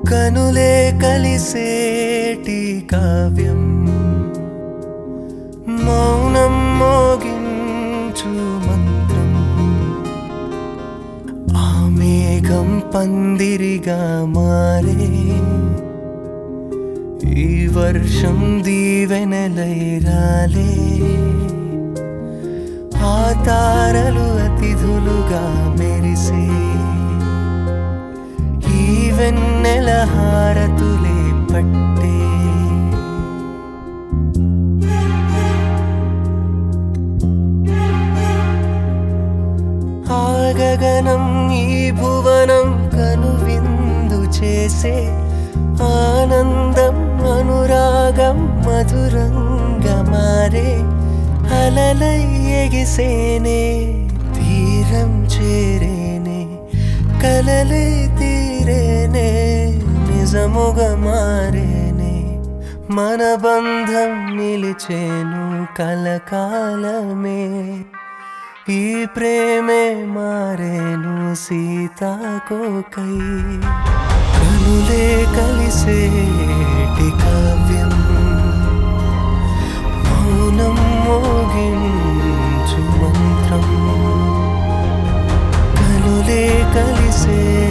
కనులే కలిసేటి కావ్యం మౌనం మోగించు మంత్రం ఆ మేఘం పందిరిగా మారే ఈ వర్షం దీవెనలై రాలే ఆ తారలు అతిథులుగా మెరిసే ఈ వెన్నెల హారతులే పట్టే ఆ గగనం ఈ భువనం కనువిందు చేసే ఆనందం అనురాగం మధురంగా మారే అలలై ఎగిసేనే తీరం చేరేనే కలలై తీరేనే నిజముగా మారేనే మన బంధం నిలిచేను కలకాలమే ఈ ప్రేమే మారేను సీతాకోకై కనులే కలిసేటి కావ్యం మౌనం మోగించు మంత్రం కనులే కలిసే